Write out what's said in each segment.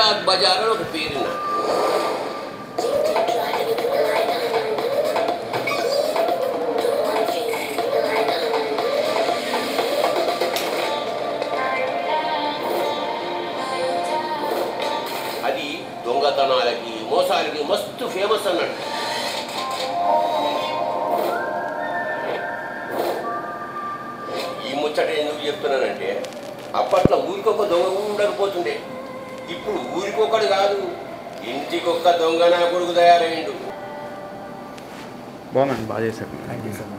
చిరాగ్ బజార్ అని ఒక పేరు నాకు. అది దొంగతనాలకి మోసాలకి మస్తు ఫేమస్ అన్నట్టు ఈ ముచ్చట ఎందుకు చెప్తున్నానంటే అప్పట్లో ఊరికొక దొంగ ఉండకపోతుండే ఇప్పుడు ఊరికొకడు కాదు ఇంటికొక్క దొంగ నా కొడుకు తయారైండు బాగుందండి బాగా చేశారు థ్యాంక్ యూ సో మచ్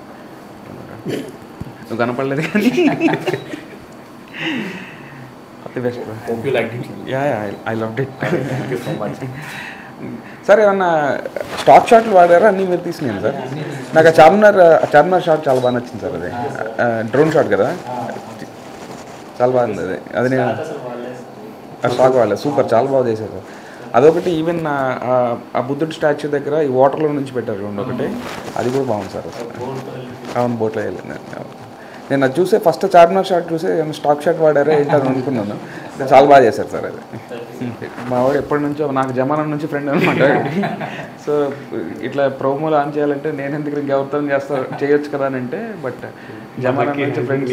నువ్వు కనపడలేదు కానీ అది best hope you like it yeah yeah I love it thank you so much sir ఏమన్నా స్టాక్ షాట్లు వాడారా అన్నీ మీరు తీసినాను సార్ నాకు ఆ చార్మినార్ చార్మినార్ షాట్ చాలా బాగా నచ్చింది సార్ అది డ్రోన్ షాట్ కదా చాలా బాగుంది అది అది నేను ఆ స్టాక్ వాళ్ళే సూపర్ చాలా బాగా చేశారు సార్ అదొకటి ఈవెన్ ఆ బుద్ధుడి స్టాచ్యూ దగ్గర ఈ వాటర్లో నుంచి పెట్టారు రెండు ఒకటి అది కూడా బాగుంది సార్ అసలు అవును బోట్లో వెళ్ళింది అవును. నేను అది చూసే ఫస్ట్ చార్మినార్ షాట్ చూసే ఏమైనా స్టాక్ షాట్ వాడారా ఏంటని అనుకున్నాను చాలా బాగా చేశారు సార్ అది మా వాడు ఎప్పటి నుంచో నాకు జమానా నుంచి ఫ్రెండ్ అనమాట సో ఇట్లా ప్రోమో లాంచ్ చేయాలంటే నేను ఎందుకు ఇంకెవరితో చేస్తా చేయొచ్చు కదా అని అంటే బట్ జమానా నుంచి ఫ్రెండ్స్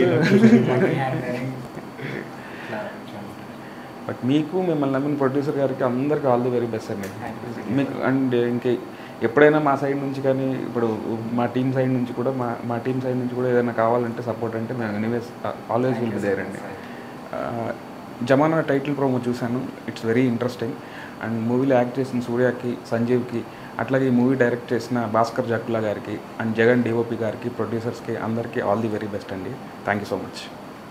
బట్ మీకు మిమ్మల్ని నమ్మిన ప్రొడ్యూసర్ గారికి అందరికీ ఆల్ ది వెరీ బెస్ట్ అండి మీకు అండ్ ఇంకే ఎప్పుడైనా మా సైడ్ నుంచి కానీ ఇప్పుడు మా టీం సైడ్ నుంచి కూడా మా మా టీం సైడ్ నుంచి కూడా ఏదైనా కావాలంటే సపోర్ట్ అంటే మేము anyways always will be there అండి జమానా టైటిల్ ప్రోమో చూశాను ఇట్స్ వెరీ ఇంట్రెస్టింగ్ అండ్ మూవీలో యాక్ట్ చేసిన సూర్యకి సంజీవ్కి అట్లాగే ఈ మూవీ డైరెక్ట్ చేసిన భాస్కర్ జక్కులా గారికి అండ్ జగన్ డిఓపి గారికి ప్రొడ్యూసర్స్కి అందరికీ ఆల్ ది వెరీ బెస్ట్ అండి థ్యాంక్ యూ సో మచ్